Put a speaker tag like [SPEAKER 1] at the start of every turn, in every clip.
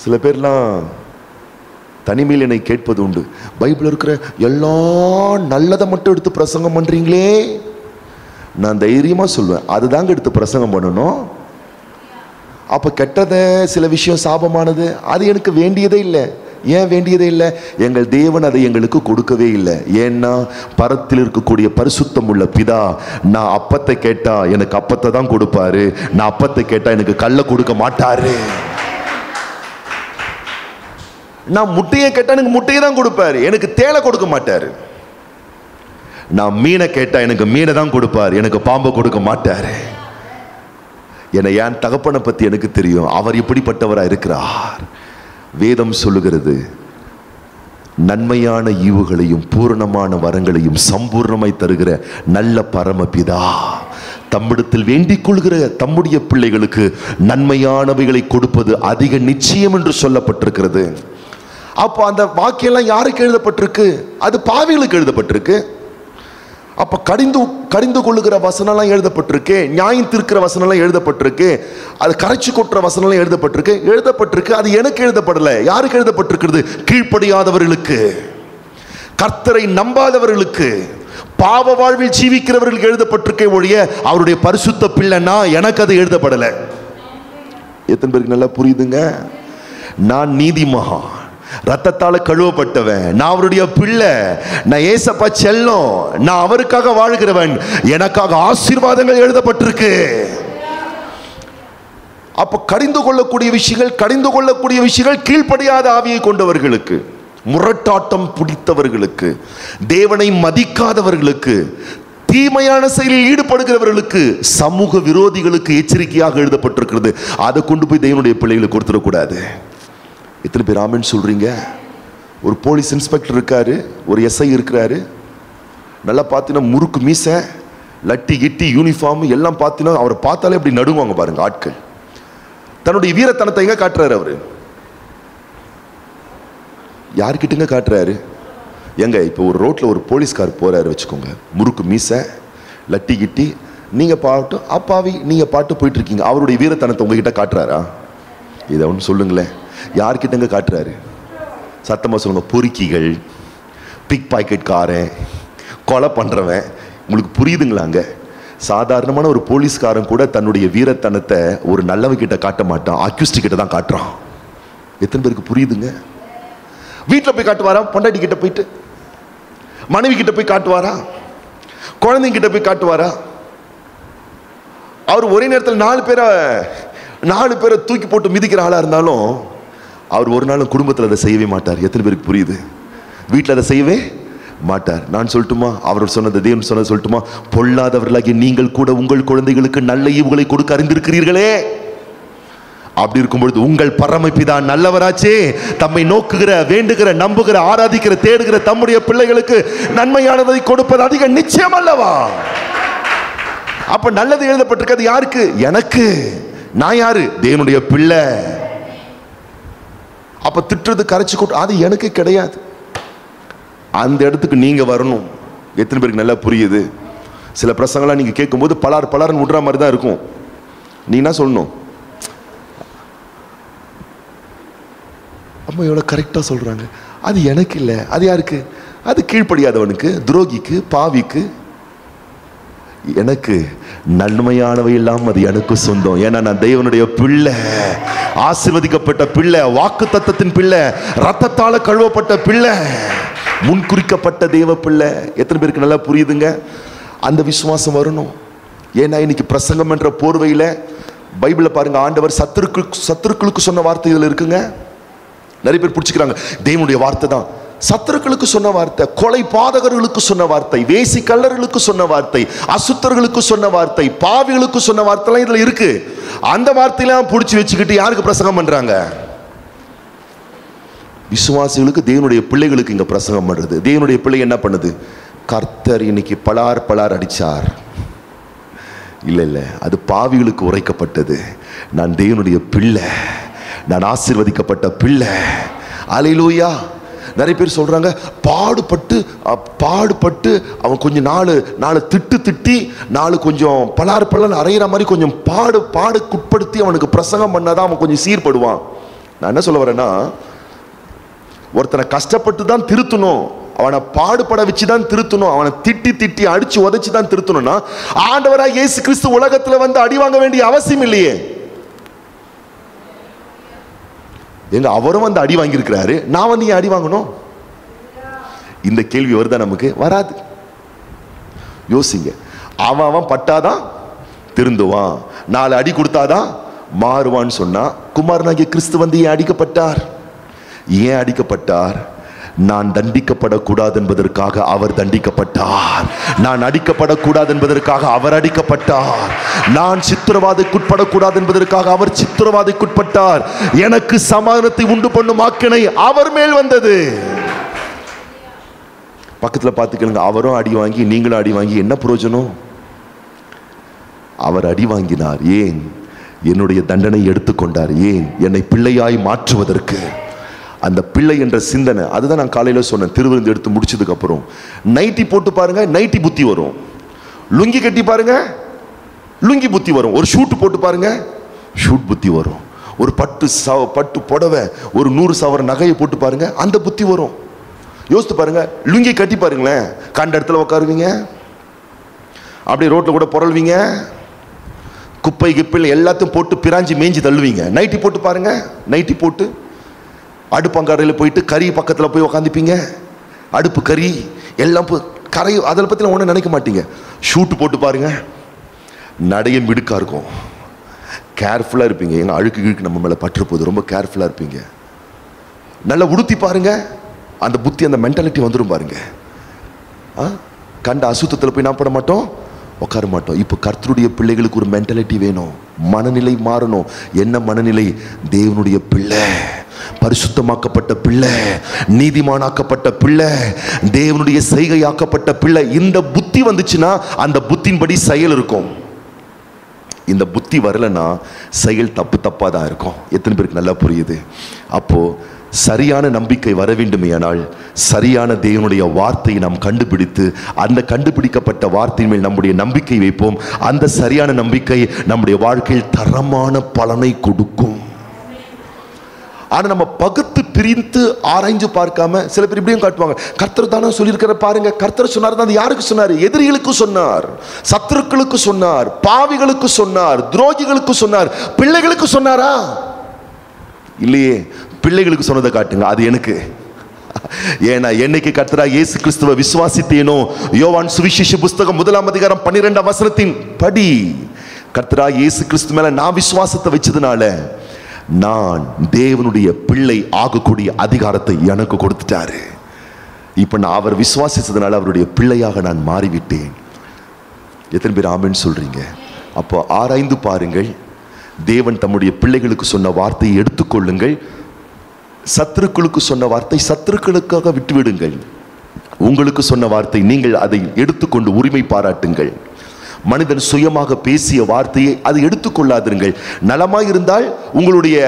[SPEAKER 1] சில பேர்லாம் தனிமையில் என்னை கேட்பது உண்டு பைபிள் இருக்கிற எல்லா நல்லதை மட்டும் எடுத்து பிரசங்கம் பண்றீங்களே நான் தைரியமா சொல்வேன் அதுதாங்க எடுத்து பிரசங்கம் பண்ணணும் அப்ப கெட்டதை சில விஷயம் சாபமானது அது எனக்கு வேண்டியதே இல்லை ஏன் வேண்டியதே இல்லை எங்கள் தேவன் அதை எங்களுக்கு கொடுக்கவே இல்லை ஏன்னா பரத்தில் இருக்கக்கூடிய பரிசுத்தம் உள்ள பிதா நான் அப்பத்தை கேட்டா எனக்கு அப்பத்தை தான் கொடுப்பாரு நான் அப்பத்தை கேட்டா எனக்கு கல்லை கொடுக்க மாட்டாரு நான் முட்டையை கேட்டா எனக்கு முட்டையை தான் கொடுப்பாரு எனக்கு தேளை கொடுக்க மாட்டாரு நான் மீனை கேட்டா எனக்கு மீனை தான் கொடுப்பாரு எனக்கு பாம்பை கொடுக்க மாட்டாரு என என் தகப்பனை பத்தி எனக்கு தெரியும் அவர் எப்படிப்பட்டவரா இருக்கிறார் வேதம் சொல்லுகிறது நன்மையான ஈவுகளையும் பூரணமான வரங்களையும் சம்பூர்ணமாய் தருகிற நல்ல பரமபிதா தம்மிடத்தில் வேண்டிக் கொள்கிற தம்முடைய பிள்ளைகளுக்கு நன்மையானவைகளை கொடுப்பது அதிக நிச்சயம் என்று சொல்லப்பட்டிருக்கிறது அப்போ அந்த வாக்கியெல்லாம் யாருக்கு எழுதப்பட்டிருக்கு அது பாவிகளுக்கு எழுதப்பட்டிருக்கு அப்ப கடிந்து கடிந்து கொள்ளுகிற வசனம்லாம் எழுதப்பட்டிருக்கு நியாயம் தீர்க்கிற வசனம்லாம் எழுதப்பட்டிருக்கு அது கரைச்சு கொட்டுற வசனம்லாம் எழுதப்பட்டிருக்கு எழுதப்பட்டிருக்கு அது எனக்கு எழுதப்படல யாருக்கு எழுதப்பட்டிருக்கிறது கீழ்ப்படியாதவர்களுக்கு கர்த்தரை நம்பாதவர்களுக்கு பாவ வாழ்வில் ஜீவிக்கிறவர்களுக்கு எழுதப்பட்டிருக்கே ஒழிய அவருடைய பரிசுத்த பிள்ளைன்னா எனக்கு அது எழுதப்படலை எத்தனை பேருக்கு நல்லா புரியுதுங்க நான் நீதிமகான் ரத்தத்தால கழுவப்பட்டவன் நான் அவருடைய பிள்ளை நான் ஏசப்பா செல்லம் நான் அவருக்காக வாழ்கிறவன் எனக்காக ஆசீர்வாதங்கள் எழுதப்பட்டிருக்கு அப்ப கடிந்து கொள்ளக்கூடிய விஷயங்கள் கடிந்து கொள்ளக்கூடிய விஷயங்கள் கீழ்ப்படியாத ஆவியை கொண்டவர்களுக்கு முரட்டாட்டம் பிடித்தவர்களுக்கு தேவனை மதிக்காதவர்களுக்கு தீமையான செயலில் ஈடுபடுகிறவர்களுக்கு சமூக விரோதிகளுக்கு எச்சரிக்கையாக எழுதப்பட்டிருக்கிறது அதை கொண்டு போய் தேவனுடைய பிள்ளைகளுக்கு கொடுத்துடக்கூடாது எத்தனை பேர் ஆமென்னு சொல்றீங்க ஒரு போலீஸ் இன்ஸ்பெக்டர் இருக்காரு ஒரு எஸ்ஐ இருக்கிறாரு நல்லா பார்த்தீங்கன்னா முறுக்கு மீசை லட்டி கிட்டி யூனிஃபார்ம் எல்லாம் பார்த்தீங்கன்னா அவரை பார்த்தாலே அப்படி நடுவாங்க பாருங்க ஆட்கள் தன்னுடைய வீரத்தனத்தை எங்க காட்டுறாரு அவரு யார்கிட்டங்க காட்டுறாரு எங்க இப்போ ஒரு ரோட்ல ஒரு போலீஸ்கார் போறாரு வச்சுக்கோங்க முறுக்கு மீசை லட்டி கிட்டி நீங்க பாட்டு அப்பாவி நீங்க பாட்டு போயிட்டு இருக்கீங்க அவருடைய வீரத்தனத்தை உங்ககிட்ட காட்டுறாரா இதை ஒன்று சொல்லுங்களேன் யார்கிட்டங்க காட்டுறாரு சத்தமாக சொல்லுங்க பொறுக்கிகள் பிக் பாக்கெட்காரன் கொலை பண்ணுறவன் உங்களுக்கு புரியுதுங்களாங்க சாதாரணமான ஒரு போலீஸ்காரன் கூட தன்னுடைய வீரத்தனத்தை ஒரு நல்லவன் கிட்ட காட்ட மாட்டான் அக்யூஸ்ட் கிட்ட தான் காட்டுறான் எத்தனை பேருக்கு புரியுதுங்க வீட்டில் போய் காட்டுவாரா பொண்டாட்டி கிட்ட போயிட்டு மனைவி கிட்ட போய் காட்டுவாரா குழந்தைங்க கிட்ட போய் காட்டுவாரா அவர் ஒரே நேரத்தில் நாலு பேரை நாலு பேரை தூக்கி போட்டு மிதிக்கிற ஆளா இருந்தாலும் அவர் ஒரு நாளும் குடும்பத்தில் அதை செய்யவே மாட்டார் எத்தனை பேருக்கு புரியுது வீட்டில் அதை செய்யவே மாட்டார் நான் சொல்லட்டுமா அவர் சொன்னது தேவன் சொன்னது சொல்லட்டுமா பொல்லாதவர்களாகிய நீங்கள் கூட உங்கள் குழந்தைகளுக்கு நல்ல ஈவுகளை கொடுக்க அறிந்திருக்கிறீர்களே அப்படி இருக்கும்பொழுது உங்கள் பரமபிதான் நல்லவராச்சே தம்மை நோக்குகிற வேண்டுகிற நம்புகிற ஆராதிக்கிற தேடுகிற தம்முடைய பிள்ளைகளுக்கு நன்மையானதை கொடுப்பது அதிக நிச்சயம் அல்லவா அப்ப நல்லது எழுதப்பட்டிருக்கிறது யாருக்கு எனக்கு நான் யாரு தேவனுடைய பிள்ளை அப்ப திட்டுறது கரைச்சு கொட்டு அது எனக்கு கிடையாது அந்த இடத்துக்கு நீங்க வரணும் எத்தனை பேருக்கு நல்லா புரியுது சில பிரசங்கெல்லாம் நீங்க கேட்கும்போது பலார் பலார்னு விடுற மாதிரி தான் இருக்கும் நீ என்ன சொல்லணும் அம்மா எவ்வளோ கரெக்டாக சொல்கிறாங்க அது எனக்கு இல்லை அது யாருக்கு அது கீழ்ப்படியாதவனுக்கு துரோகிக்கு பாவிக்கு எனக்கு நன்மையானவை எல்லாம் அது எனக்கு சொந்தம் ஏன்னா நான் தெய்வனுடைய பிள்ளை ஆசீர்வதிக்கப்பட்ட பிள்ளை வாக்கு தத்தத்தின் பிள்ளை ரத்தத்தால கழுவப்பட்ட பிள்ளை முன்குறிக்கப்பட்ட தேவ பிள்ளை எத்தனை பேருக்கு நல்லா புரியுதுங்க அந்த விசுவாசம் வரணும் ஏன்னா இன்னைக்கு பிரசங்கம் என்ற போர்வையில் பைபிளில் பாருங்க ஆண்டவர் சத்துருக்கு சத்துருக்களுக்கு சொன்ன வார்த்தைகள் இருக்குங்க நிறைய பேர் பிடிச்சிக்கிறாங்க தேவனுடைய வார்த்தை தான் சத்துருக்களுக்கு சொன்ன வார்த்தை கொலை பாதகர்களுக்கு சொன்ன வார்த்தை வேசி கல்லர்களுக்கு சொன்ன வார்த்தை அசுத்தர்களுக்கு சொன்ன வார்த்தை பாவிகளுக்கு சொன்ன வார்த்தைலாம் இதுல இருக்கு அந்த வார்த்தையெல்லாம் பிடிச்சி வச்சுக்கிட்டு யாருக்கு பிரசங்கம் பண்றாங்க விசுவாசிகளுக்கு தேவனுடைய பிள்ளைகளுக்கு இங்க பிரசங்கம் பண்றது தேவனுடைய பிள்ளை என்ன பண்ணுது கர்த்தர் இன்னைக்கு பலார் பலார் அடிச்சார் இல்லை இல்லை அது பாவிகளுக்கு உரைக்கப்பட்டது நான் தேவனுடைய பிள்ளை நான் ஆசீர்வதிக்கப்பட்ட பிள்ளை அலையிலூயா நிறைய பேர் சொல்றாங்க பாடுபட்டு அஹ், பாடுபட்டு அவன் கொஞ்சம் நாலு நாலு திட்டு திட்டி நாலு கொஞ்சம் பலார் பலார் அரைகிற மாதிரி கொஞ்சம் பாடு பாடுக்குட்படுத்தி அவனுக்கு பிரசங்கம் பண்ணாதான் அவன் கொஞ்சம் சீர்படுவான் நான் என்ன சொல்ல வரேன்னா ஒருத்தனை கஷ்டப்பட்டு தான் திருத்தணும் அவனை பாடுபட வச்சு தான் திருத்தணும் அவனை திட்டி திட்டி அடிச்சு உதைச்சு தான் திருத்தணும்னா ஆண்டவராக இயேசு கிறிஸ்து உலகத்துல வந்து அடி வாங்க வேண்டிய அவசியம் இல்லையே எங்க அவரும் வந்து அடி வாங்கியிருக்கிறாரு நான் வந்து ஏன் அடி வாங்கணும் இந்த கேள்வி வருதா நமக்கு வராது யோசிங்க அவன் அவன் பட்டாதான் திருந்துவான் நாலு அடி கொடுத்தாதான் மாறுவான்னு சொன்னா குமாரனாகிய கிறிஸ்து வந்து ஏன் அடிக்கப்பட்டார் ஏன் அடிக்கப்பட்டார் நான் தண்டிக்கப்படக்கூடாது என்பதற்காக அவர் தண்டிக்கப்பட்டார் நான் அடிக்கப்படக்கூடாது என்பதற்காக அவர் அடிக்கப்பட்டார் நான் சித்திரவாதைக்குட்படக்கூடாது என்பதற்காக அவர் சித்திரவாதைக்குட்பட்டார் எனக்கு சமாதானத்தை உண்டு பண்ணும் ஆக்கினை அவர் மேல் வந்தது பக்கத்துல பார்த்துக்கலுங்க அவரும் அடி வாங்கி நீங்களும் அடி வாங்கி என்ன பிரயோஜனம் அவர் அடி வாங்கினார் ஏன் என்னுடைய தண்டனை எடுத்துக்கொண்டார் ஏன் என்னை பிள்ளையாய் மாற்றுவதற்கு அந்த பிள்ளை என்ற சிந்தனை அதுதான் நான் காலையில சொன்னேன் திருவிருந்து எடுத்து முடிச்சதுக்கு அப்புறம் நைட்டி போட்டு பாருங்க நைட்டி புத்தி வரும் லுங்கி கட்டி பாருங்க லுங்கி புத்தி வரும் ஒரு ஷூட் போட்டு பாருங்க ஷூட் புத்தி வரும் ஒரு பட்டு சவ பட்டு புடவை ஒரு நூறு சவர நகையை போட்டு பாருங்க அந்த புத்தி வரும் யோசித்து பாருங்க லுங்கி கட்டி பாருங்களேன் கண்ட இடத்துல உட்காருவீங்க அப்படியே ரோட்ல கூட புரள்வீங்க குப்பை கிப்பையில் எல்லாத்தையும் போட்டு பிராஞ்சி மேய்ஞ்சி தள்ளுவீங்க நைட்டி போட்டு பாருங்க நைட்டி போட்டு அடுப்பங்கரையில் போயிட்டு கறி பக்கத்தில் போய் உக்காந்துப்பீங்க அடுப்பு கறி எல்லாம் போ- கரை அதில் பற்றிலாம் ஒன்றும் நினைக்க மாட்டீங்க ஷூட்டு போட்டு பாருங்க நடைய மிடுக்கா இருக்கும் கேர்ஃபுல்லாக இருப்பீங்க எங்க அழுக்கு கிழுக்கு நம்ம மேலே பற்று போகுது ரொம்ப கேர்ஃபுல்லாக இருப்பீங்க நல்லா உடுத்தி பாருங்க அந்த புத்தி அந்த மென்டாலிட்டி வந்துடும் பாருங்க ஆ கண்ட அசுத்தத்தில் போய் நான் பட மாட்டோம் உட்கார மாட்டோம் இப்போ கர்த்தருடைய பிள்ளைகளுக்கு ஒரு மென்டாலிட்டி வேணும் மனநிலை மாறணும் என்ன மனநிலை தேவனுடைய பிள்ளை பரிசுத்தமாக்கப்பட்ட பிள்ளை நீதிமானாக்கப்பட்ட பிள்ளை தேவனுடைய செய்கையாக்கப்பட்ட பிள்ளை இந்த புத்தி வந்துச்சுன்னா அந்த புத்தின்படி செயல் இருக்கும் இந்த புத்தி வரலைன்னா செயல் தப்பு தப்பாக தான் இருக்கும் எத்தனை பேருக்கு நல்லா புரியுது அப்போ சரியான நம்பிக்கை வர வேண்டுமேயானால் சரியான தேவனுடைய வார்த்தையை நாம் கண்டுபிடித்து அந்த கண்டுபிடிக்கப்பட்ட வார்த்தையின் மேல் நம்முடைய நம்பிக்கை வைப்போம் அந்த சரியான நம்பிக்கை நம்முடைய வாழ்க்கையில் தரமான பலனை கொடுக்கும் ஆனா நம்ம பகுத்து பிரித்து ஆராய்ஞ்சு பார்க்காம சில பேர் இப்படியும் காட்டுவாங்க கர்த்தர் தானே சொல்லியிருக்கிற பாருங்க கர்த்தர் சொன்னார் அது யாருக்கு சொன்னார் எதிரிகளுக்கு சொன்னார் சத்துருக்களுக்கு சொன்னார் பாவிகளுக்கு சொன்னார் துரோகிகளுக்கு சொன்னார் பிள்ளைகளுக்கு சொன்னாரா இல்லையே பிள்ளைகளுக்கு சொன்னதை காட்டுங்க அது எனக்கு ஏன்னா என்னைக்கு கர்த்தரா இயேசு கிறிஸ்துவ விசுவாசித்தேனோ யோவான் சுவிசேஷ புஸ்தகம் முதலாம் அதிகாரம் பன்னிரெண்டாம் வசனத்தின் படி கர்த்தரா இயேசு கிறிஸ்து மேல நான் விசுவாசத்தை வச்சதுனால நான் தேவனுடைய பிள்ளை ஆகக்கூடிய அதிகாரத்தை எனக்கு கொடுத்துட்டாரு இப்ப நான் அவர் விசுவாசிச்சதுனால அவருடைய பிள்ளையாக நான் மாறிவிட்டேன் எத்தனை பேர் ஆமென்னு சொல்றீங்க அப்போ ஆராய்ந்து பாருங்கள் தேவன் தம்முடைய பிள்ளைகளுக்கு சொன்ன வார்த்தையை எடுத்துக்கொள்ளுங்கள் சத்துருக்களுக்கு சொன்ன வார்த்தை சத்துருக்களுக்காக விட்டுவிடுங்கள் உங்களுக்கு சொன்ன வார்த்தை நீங்கள் அதை எடுத்துக்கொண்டு உரிமை பாராட்டுங்கள் மனிதன் சுயமாக பேசிய வார்த்தையை அதை எடுத்துக்கொள்ளாதிருங்கள் நலமாய் இருந்தால் உங்களுடைய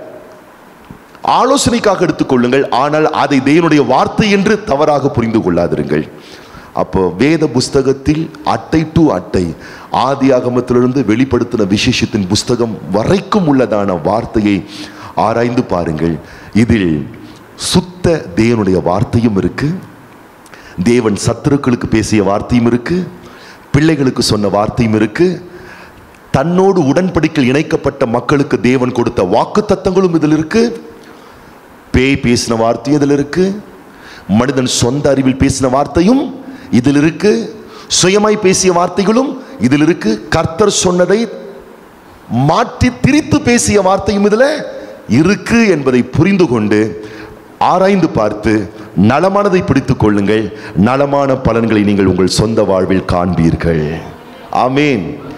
[SPEAKER 1] ஆலோசனைக்காக எடுத்துக்கொள்ளுங்கள் ஆனால் அதை தேவனுடைய வார்த்தை என்று தவறாக புரிந்து கொள்ளாதிருங்கள் அப்போ வேத புஸ்தகத்தில் அட்டை டு அட்டை ஆதி ஆகமத்திலிருந்து வெளிப்படுத்தின விசேஷத்தின் புஸ்தகம் வரைக்கும் உள்ளதான வார்த்தையை ஆராய்ந்து பாருங்கள் இதில் சுத்த தேவனுடைய வார்த்தையும் இருக்கு தேவன் சத்துருக்களுக்கு பேசிய வார்த்தையும் இருக்கு பிள்ளைகளுக்கு சொன்ன வார்த்தையும் இருக்கு தன்னோடு உடன்படிக்கையில் இணைக்கப்பட்ட மக்களுக்கு தேவன் கொடுத்த வாக்கு தத்தங்களும் இதில் இருக்கு பேய் பேசின வார்த்தையும் இதில் இருக்கு மனிதன் சொந்த அறிவில் பேசின வார்த்தையும் இதில் இருக்கு சுயமாய் பேசிய வார்த்தைகளும் இதில் இருக்கு கர்த்தர் சொன்னதை மாற்றி திரித்து பேசிய வார்த்தையும் இதில் இருக்கு என்பதை புரிந்து கொண்டு ஆராய்ந்து பார்த்து நலமானதை பிடித்துக் கொள்ளுங்கள் நலமான பலன்களை நீங்கள் உங்கள் சொந்த வாழ்வில் காண்பீர்கள் ஆமேன்